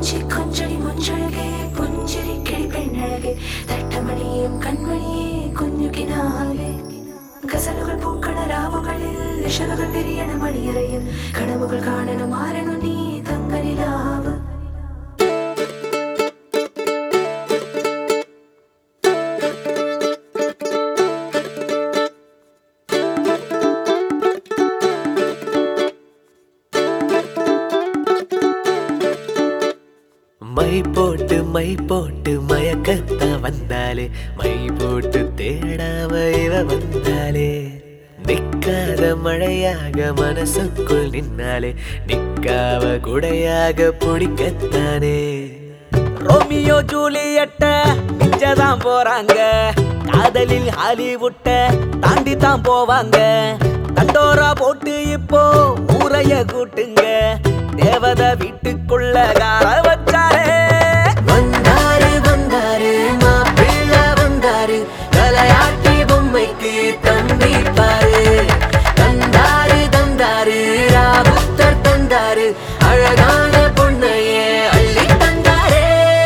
கொஞ்சி கொஞ்சடி முஞ்சழகே പുഞ്ചിരി കിളി പെണ്ണഴകെ തട്ടമണിയും കൺമണിയെ കുഞ്ഞുകിനാവേ ഗസലുകൾ പൂക്കണ രാവുകളിൽ നിശകൾ വിരിയണ മണിയറയിൽ കനവുകൾ കാണണം മാറണു നീ തങ്കനിലാവ് மை போட்டு மை போட்டு மயக்கத்த வந்தாலே மை போட்டு தேடாம இவ வந்தாலே நிக்காத மழையாக மனசுக்குள் நின்னாலே நிக்காவ குடையாக பிடிக்கத்தானே ரோமியோ ஜூலியட்ட மிஞ்சதான் போறாங்க காதலில் ஹாலிவுட்ட தாண்டி தான் போவாங்க தண்டோரா போட்டு இப்போ ஊரைய கூட்டுங்க தேவத வீட்டுக்குள்ள கார வச்சாரே வந்தாரு வந்தாரு மாப்பிள்ள வந்தாரு தலையாட்டி பொம்மைக்கு தம்பி பாரு தந்தாரு தந்தாரு ராபுத்தர் தந்தாரு அழகான பொண்ணையே அள்ளி தந்தாரே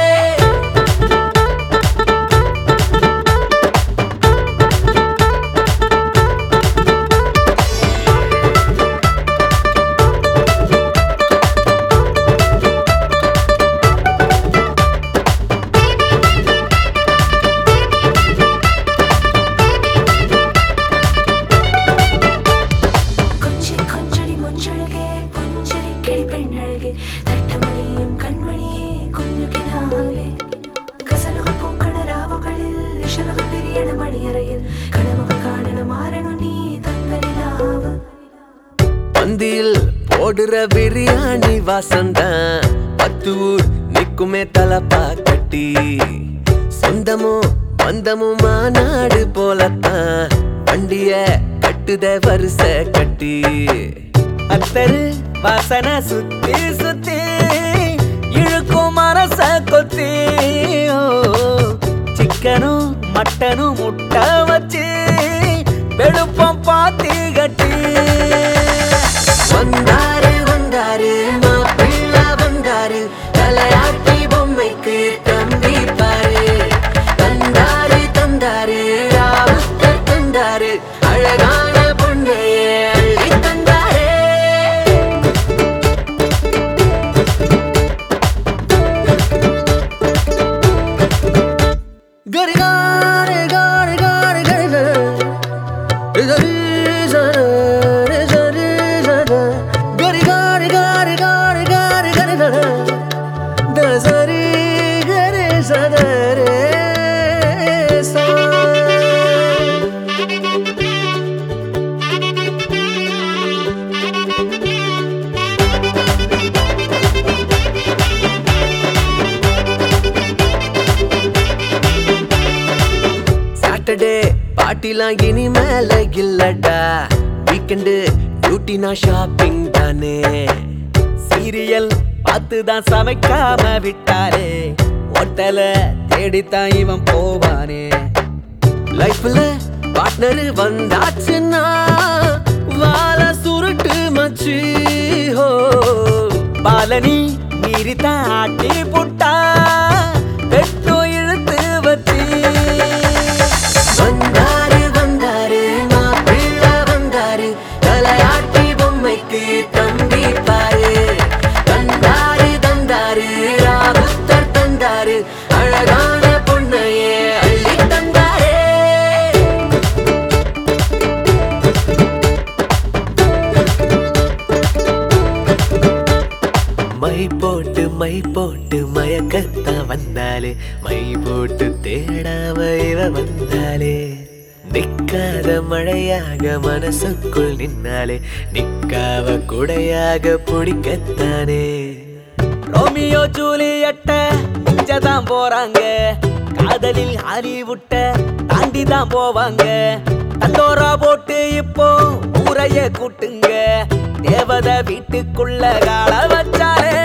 கொஞ்சி கொஞ்சடி முஞ்சழகே പുഞ്ചിരി കിളി പെണ്ണഴകെ തട്ടമണിയും കൺമണിയെ കുഞ്ഞുകിനാവേ ഗസലുകൾ പൂക്കണ രാവുകളിൽ നിശകൾ വിരിയണ മണിയറയിൽ കനവുകൾ കാണണം മാറണു നീ തങ്കനിലാവ് பந்தியில் போடுற பிரியாணி வாசந்தான் பத்து ஊர் நிக்குமே தலப்பா கட்டி சொந்தமும் பந்தமும் மாநாடு போலத்தான் வண்டிய கட்டுத வரிச கட்டி அத்தரு வாசனை சுத்தி சுத்தி இழுக்கும் மனச கொத்தி ஓ, சிக்கனும் மட்டனும் முட்டை வச்சு வெளுப்பம் பாத்தி கட்டி வந்தாரு வந்தாரு மாப்பிள்ள வந்தாரு தலையாட்டி பொம்மைக்கு தம்பி பாரு தந்தாரு தந்தாரு ராவுத்தர் தந்தாரு அழகான பொண்ணையே அள்ளி தந்தாரே Gary, Gary, Gary, Gary, Gary, Gary. Saturday பாட்டிலாம் இனி மேல இல்லடா வீக்கெண்டு டியூட்டினா ஷாப்பிங் தானே சீரியல் பார்த்து தான் சமைக்காம விட்டாரே ஹோட்டல தேடித்தான் இவன் போவானே லைஃப்ல பார்ட்னர் வந்தாச்சுன்னா வாழ சுருட்டு மச்சு ஹோ பாலனி மீறித்தான் ஆட்டி புட்டா வெட்டும் இழுத்து வச்சு வந்தாரு வந்தாரு மாப்பிள்ள வந்தாரு தலையாட்டி பொம்மைக்கு தம்பி பாரு தந்தாரு தந்தாரு ராவுத்தர் தந்தாரு அழகான பொண்ணையே அள்ளி தந்தாரே மை போட்டு மை போட்டு மயக்கத்தான் வந்தாலே மை போட்டு தேடாம இவ வந்தாலே நிக்காத மழையாக மனசுக்குள் நின்னாலே நிக்காவ குடையாக பிடிக்கத்தானே ரோமியோ ஜூலியட்ட மிஞ்சதான் போறாங்க காதலில் ஹாலிவுட்ட தாண்டி தான் போவாங்க தண்டோரா போட்டு இப்போ ஊரைய கூட்டுங்க தேவத வீட்டுக்குள்ள கால வச்சாரே